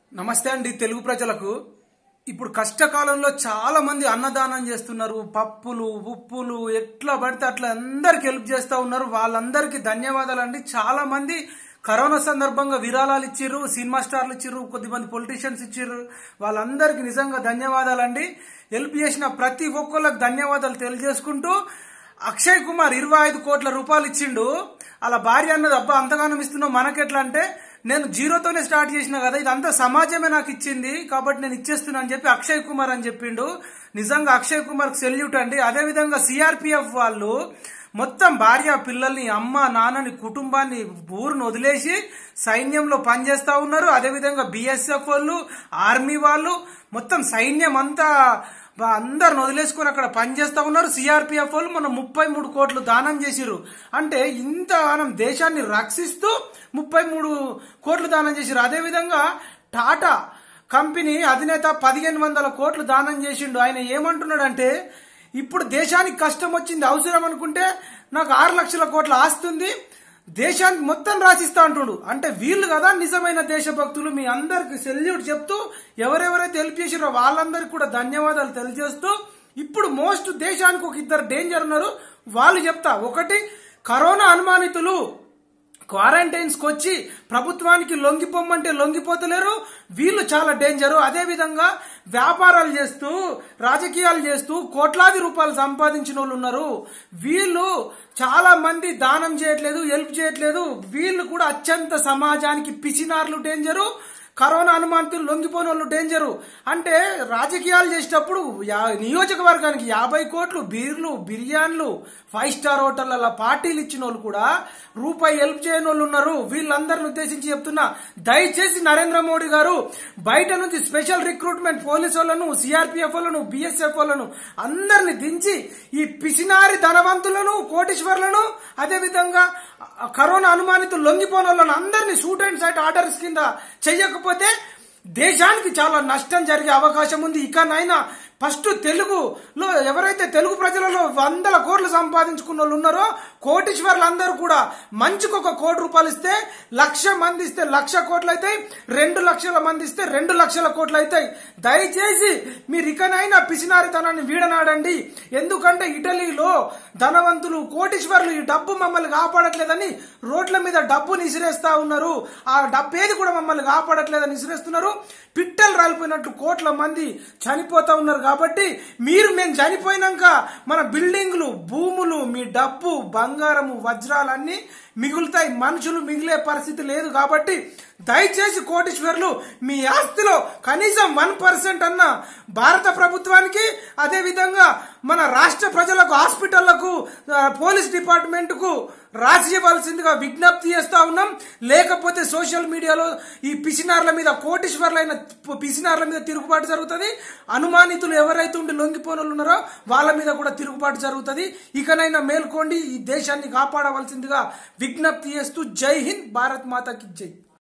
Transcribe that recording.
నమస్తే అండి తెలుగు ప్రజలకు ఇప్పుడు కష్టకాలంలో చాలా మంది అన్నదానం చేస్తున్నారు పప్పులు ఉప్పులు ఎట్లా పడితే అట్లా అందరికి హెల్ప్ చేస్తూ ఉన్నారు వాళ్ళందరికీ ధన్యవాదాలు అండి చాలా మంది కరోనా సందర్భంగా విరాళాలు ఇచ్చిర్రు సినిమా స్టార్లు ఇచ్చిర్రు కొద్దిమంది పొలిటీషియన్స్ ఇచ్చిర్రు వాళ్ళందరికీ నిజంగా ధన్యవాదాలండి హెల్ప్ చేసిన ప్రతి ఒక్కళ్ళకి ధన్యవాదాలు తెలియజేసుకుంటూ అక్షయ్ కుమార్ ఇరవై ఐదు కోట్ల రూపాయలు ఇచ్చిండు అలా భార్య అన్నది అబ్బా అంతగానం ఇస్తున్నావు మనకెట్లా అంటే నేను జీరోతోనే స్టార్ట్ చేసిన కదా ఇదంతా సమాజమే నాకు ఇచ్చింది కాబట్టి నేను ఇచ్చేస్తున్నా అని చెప్పి అక్షయ్ కుమార్ అని చెప్పిండు నిజంగా అక్షయ్ కుమార్ సెల్యూట్ అండి అదే విధంగా సిఆర్పిఎఫ్ వాళ్ళు మొత్తం భార్య పిల్లల్ని అమ్మ నాన్నని కుటుంబాన్ని ఊరును వదిలేసి సైన్యంలో పనిచేస్తా ఉన్నారు అదేవిధంగా బిఎస్ఎఫ్ వాళ్ళు ఆర్మీ వాళ్ళు మొత్తం సైన్యం అంతా బా- అందరిని వదిలేసుకొని అక్కడ పనిచేస్తా ఉన్నారు సిఆర్పిఎఫ్ వాళ్ళు మన ముప్పై మూడు కోట్లు దానం చేసిరు అంటే ఇంత మనం దేశాన్ని రక్షిస్తూ ముప్పై మూడు కోట్లు దానం చేసిరు అదేవిధంగా టాటా కంపెనీ అధినేత పదిహేను వందల కోట్లు దానం చేసిండు ఆయన ఏమంటున్నాడంటే ఇప్పుడు దేశానికి కష్టం వచ్చింది అవసరం అనుకుంటే నాకు ఆరు లక్షల కోట్ల ఆస్తి ఉంది దేశానికి మొత్తం రాసిస్తా అంటుడు అంటే వీళ్ళు కదా నిజమైన దేశభక్తులు మీ అందరికి సెల్యూట్ చెప్తూ ఎవరెవరైతే హెల్ప్ చేసిరో వాళ్ళందరికీ కూడా ధన్యవాదాలు తెలియజేస్తూ ఇప్పుడు మోస్ట్ దేశానికి ఒక ఇద్దరు డేంజర్ ఉన్నారు వాళ్ళు చెప్తా ఒకటి కరోనా అనుమానితులు క్వారంటైన్స్ కి వచ్చి ప్రభుత్వానికి లొంగిపోమ్మంటే లొంగిపోతలేరు వీళ్ళు చాలా డేంజరు అదే విధంగా వ్యాపారాలు చేస్తూ రాజకీయాలు చేస్తూ కోట్లాది రూపాయలు సంపాదించిన వాళ్ళు ఉన్నారు వీళ్ళు చాలా మంది దానం చేయట్లేదు హెల్ప్ చేయట్లేదు వీళ్ళు కూడా అత్యంత సమాజానికి పిసినార్లు డేంజరు కరోనా అనుమానితులు లొంగిపోయిన వాళ్ళు డేంజరు అంటే రాజకీయాలు చేసేటప్పుడు యా- నియోజకవర్గానికి యాభై కోట్లు బీర్లు బిర్యానీలు ఫైవ్ స్టార్ హోటళ్ల పార్టీలు ఇచ్చిన వాళ్ళు కూడా రూపాయి హెల్ప్ చేయని వాళ్ళు ఉన్నారు వీళ్ళందరిని ఉద్దేశించి చెప్తున్నా దయచేసి నరేంద్ర మోడీ గారు బయట నుంచి స్పెషల్ రిక్రూట్మెంట్ పోలీసు వాళ్ళను సిఆర్పిఎఫ్ వాళ్ళను బిఎస్ఎఫ్ వాళ్ళను అందరిని దించి ఈ పిసినారి ధనవంతులను కోటీశ్వర్లను అదేవిధంగా ఆ కరోనా అనుమానితులు లొంగిపోయిన వాళ్ళని అందరినీ షూట్ అండ్ సైట్ ఆర్డర్స్ కింద చెయ్యకపోతే దేశానికి చాలా నష్టం జరిగే అవకాశం ఉంది ఇకనైనా ఫస్ట్ తెలుగులో ఎవరైతే తెలుగు ప్రజలలో వందల కోట్లు సంపాదించుకున్న వాళ్ళు ఉన్నారో కోటీశ్వర్లు అందరూ కూడా మంచికి ఒక కోటి రూపాయలు ఇస్తే లక్ష మంది ఇస్తే లక్ష కోట్లు అవుతాయి రెండు లక్షల మంది ఇస్తే రెండు లక్షల కోట్లు అవుతాయి దయచేసి మీరు ఇకనైనా పిసినారితనాన్ని వీడనాడండి ఎందుకంటే ఇటలీలో ధనవంతులు కోటీశ్వర్లు ఈ డబ్బు మమ్మల్ని కాపాడట్లేదని రోడ్ల మీద డబ్బుని ఇసిరేస్తా ఉన్నారు ఆ డబ్బు ఏది కూడా మమ్మల్ని కాపాడట్లేదని ఇసిరేస్తున్నారు పిట్టలు రాలిపోయినట్లు కోట్ల మంది చనిపోతా ఉన్నారు కాబట్టి మీరు మేము చనిపోయినాక మన బిల్డింగ్లు భూములు మీ డబ్బు బంగారము వజ్రాలన్నీ మిగులుతాయి మనుషులు మిగిలే పరిస్థితి లేదు కాబట్టి దయచేసి కోటీశ్వర్లు మీ ఆస్తిలో కనీసం వన్ పర్సెంట్ అన్న భారత ప్రభుత్వానికి అదే విధంగా మన రాష్ట్ర ప్రజలకు హాస్పిటళ్లకు ఆ, పోలీస్ డిపార్ట్మెంట్ కు రాసి ఇవ్వాల్సిందిగా విజ్ఞప్తి చేస్తా ఉన్నాం లేకపోతే సోషల్ మీడియాలో ఈ పిసినార్ల మీద కోటీశ్వర్లైన పిసినార్ల మీద తిరుగుబాటు జరుగుతుంది అనుమానితులు ఎవరైతే ఉండి లొంగిపోయిన వాళ్ళు ఉన్నారో వాళ్ళ మీద కూడా తిరుగుబాటు జరుగుతుంది ఇకనైనా మేల్కోండి ఈ దేశాన్ని కాపాడవలసిందిగా విజ్ఞప్తి చేస్తూ జై హింద్ భారత్ మాతాకి జై